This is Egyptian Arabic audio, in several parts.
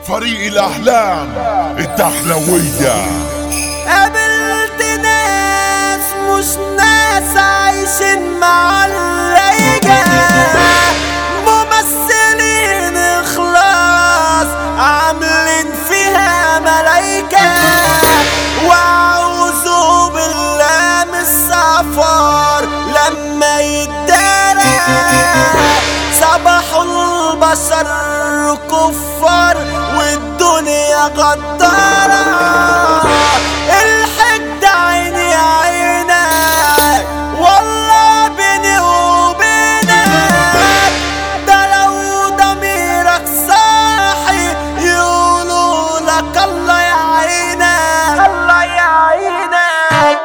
فريق الأحلام الدخلوية قابلت ناس مش ناس عايشين مع الليجة ممثلين اخلاص عاملين فيها ملايكة واعوذ بالله من السفر لما يتدارى صباح البشر كفار والدنيا غدارة الحد عيني عينك والله بيني وبينك ده لو ضميرك صاحي يقولوا لك الله يعينك الله يعينك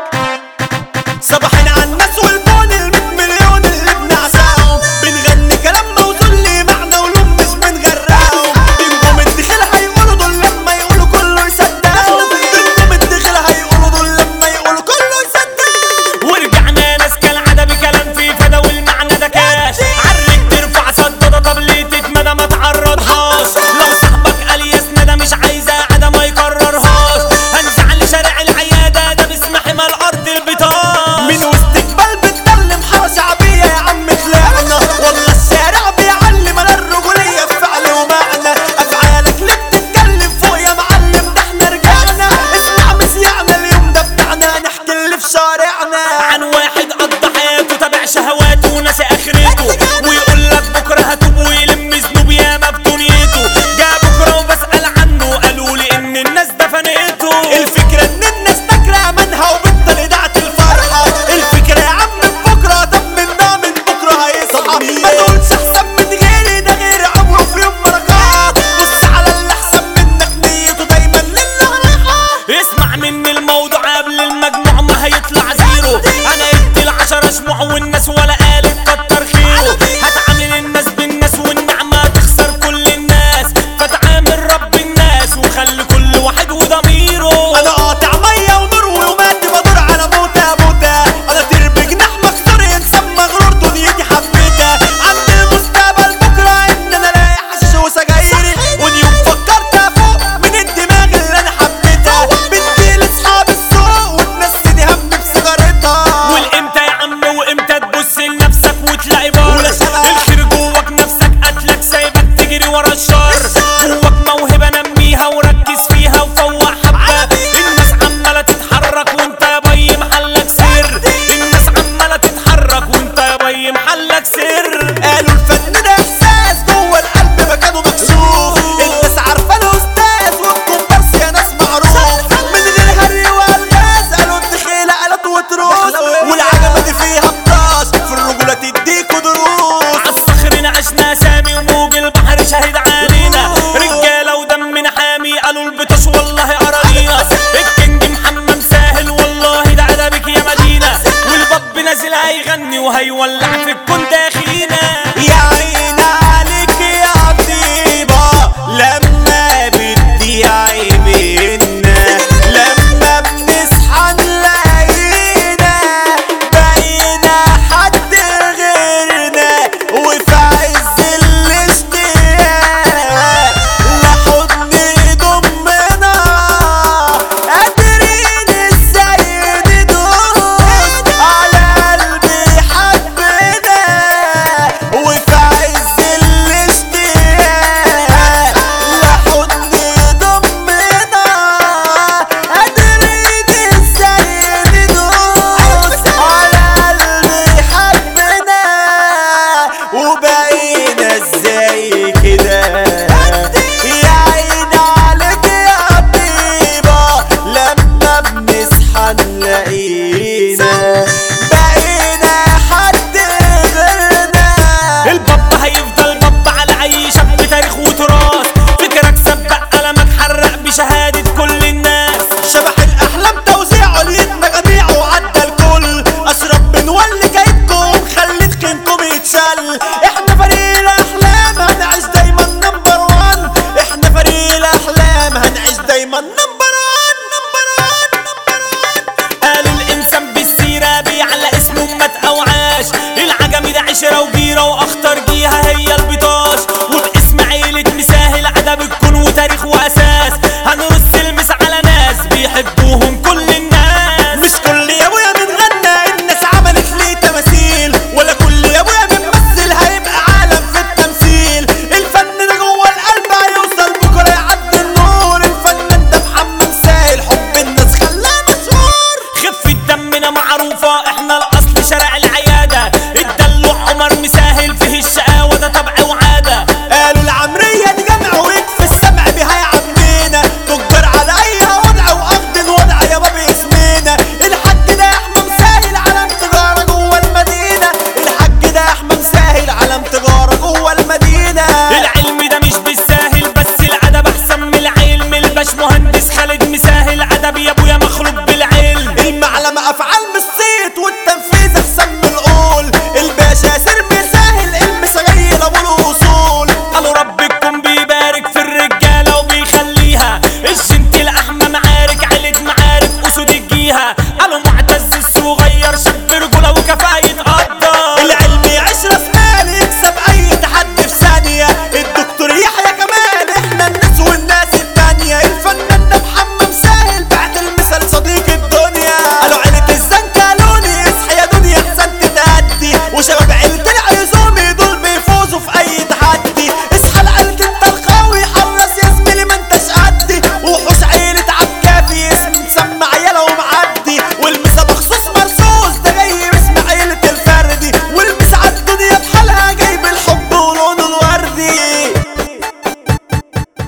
صباحين على الناس والكون الميت مليون اللي بنعشقهم بنغني كلام موصول لي معنى ولون مش بنغرقهم بنقوم الدخل هيقولوا دول لما يقولوا كله يصدقهم بنقوم الدخل هيقولوا دول لما يقولوا كله يصدقهم ورجعنا ناس كالعادة بكلام في فدا والمعنى ده كاش عرك ترفع صدى طب ليه تتمدى ما تعرضهاش لو صاحبك قال يا سندى مش عايزة عادة ما يكررهاش هنزعل شارع العيادة ده باسم حمى الأرض البطاش من وسط جبال بتكلم حارة شعبية يا عم طلعنا والله الشارع بيعلم انا الرجولية في فعل ومعنى افعالك ليه بتتكلم فوق يا معلم ده احنا رجعنا اسمع مسيعنا اليوم ده بتاعنا نحكي اللي في شارعنا عن واحد قضى حياته تابع شهواته وناسي اخرته ويقول لك بكره هتوب ويلم ذنوب ياما بدنيته جاء بكره وبسال عنه قالوا لي ان الناس دفنته الفكرة ان الناس فاكرة منها وبطل اذاعة الفرحة الفكرة يا عم في بكرة طب منا من بكرة هيصحى ما تقولش احسن من غيري ده غير عمره في يوم بركات بص على اللي احسن منك نيته دايما للغرقة اسمع مني الموضوع قبل المجموع ما هيطلع زيرو انا ادي العشرة شموع والناس ولا قالت كتر خيره هتعامل الناس بالناس والنعمة تخسر كل الناس فتعامل رب الناس وخلي كل واحد وضميره انا قاطع مية ونور ويومات بدور على موتة موتة انا طير بجناح مكسور انسان مغرور دنيتي حبيتها عند المستقبل بكرة ان انا الاقي حشيش وسجايري واليوم فكرت افوق من الدماغ اللي انا حبيتها بنتي لاصحاب السوق وتنسيني هم بسيجارتها والامتى يا عم وامتى تبص لنفسك وتلاقي بار ولا شباب. الخير جواك نفسك قتلك سايبك تجري ورا الشر جواك موهبة نميها وركز فيها وفوق حبة الناس عمالة تتحرك وانت يا بي محلك سر الناس عمالة تتحرك وانت يا بي محلك سر قالوا الفن ده احساس جوه القلب مكانه مكشوف الناس عارفه الاستاذ والكومبارس يا ناس معروف من غير هري والغاز قالوا الدخيله قالت وتروس والعجبه دي فيها بطاش في الرجوله تديكوا دروس عالصخر نعشنا سامي وموج البحر شاهد علينا رجاله ودمنا حامي قالوا البطش والله اراضينا الكينج محمد ساهل والله ده ادبك يا مدينه والباب نازل هيغني وهيولع في الكون داخلينا يا عين عليك يا طيبة لما بدي عيبنا لما بنصحى نلاقينا بقينا حد غيرنا وفي عز الاشتياق لحضن يضمنا قادرين ازاي ندوس على قلبي حبنا وفي عز الاشتياق لحضن يضمنا قادرين ازاي ندوس على قلبي حبنا وبقينا ازاي كده يا عين عليك يا طيبة لما بنصحى نلاقينا بقينا حد غيرنا الباب هيفضل باب على اي شاب تاريخ وتراث فكرك سبق قلمك حرق بشهاده كل الناس شبح الاحلام توزيعه ليتنا جميع وعدى الكل اشرب بنولي كيدكم خليت كينكم يتشل احنا فريق الاحلام هنعيش دايما نمبر وان احنا فريق الاحلام هنعيش دايما نمبر